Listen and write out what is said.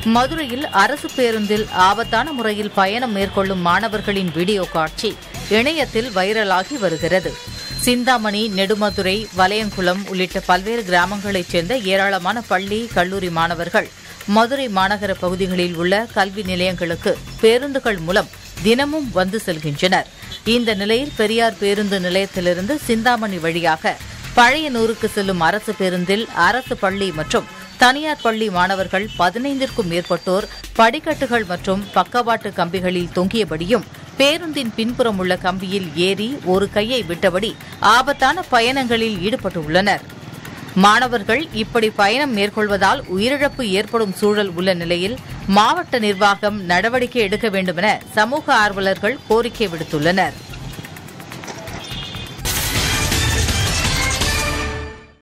மதுரையில் அரசு பேருந்தில் ஆபத்தான முறையில் பயணம் மேற்கொள்ளும் மாணவர்களின் வீடியோ காட்சி இணையத்தில் வைரலாகி வருகிறது சிந்தாமணி நெடுமதுரை வலையங்குளம் உள்ளிட்ட பல்வேறு கிராமங்களைச் சேர்ந்த ஏராளமான பள்ளி கல்லூரி மாணவர்கள் மதுரை மாநகர பகுதிகளில் உள்ள கல்வி நிலையங்களுக்கு பேருந்துகள் மூலம் தினமும் வந்து செல்கின்றனர் இந்த நிலையில் பெரியார் பேருந்து நிலையத்திலிருந்து சிந்தாமணி வழியாக பழையனூருக்கு செல்லும் அரசு பேருந்தில் அரசு பள்ளி மற்றும் தனியார் பள்ளி மாணவர்கள் பதினைந்திற்கும் மேற்பட்டோர் படிக்கட்டுகள் மற்றும் பக்கவாட்டு கம்பிகளில் தொங்கியபடியும் பேருந்தின் பின்புறம் உள்ள கம்பியில் ஏறி ஒரு கையை விட்டபடி ஆபத்தான பயணங்களில் ஈடுபட்டுள்ளனர் மாணவர்கள் இப்படி பயணம் மேற்கொள்வதால் உயிரிழப்பு ஏற்படும் சூழல் உள்ள நிலையில் மாவட்ட நிர்வாகம் நடவடிக்கை எடுக்க வேண்டுமென சமூக ஆர்வலர்கள் கோரிக்கை விடுத்துள்ளனர்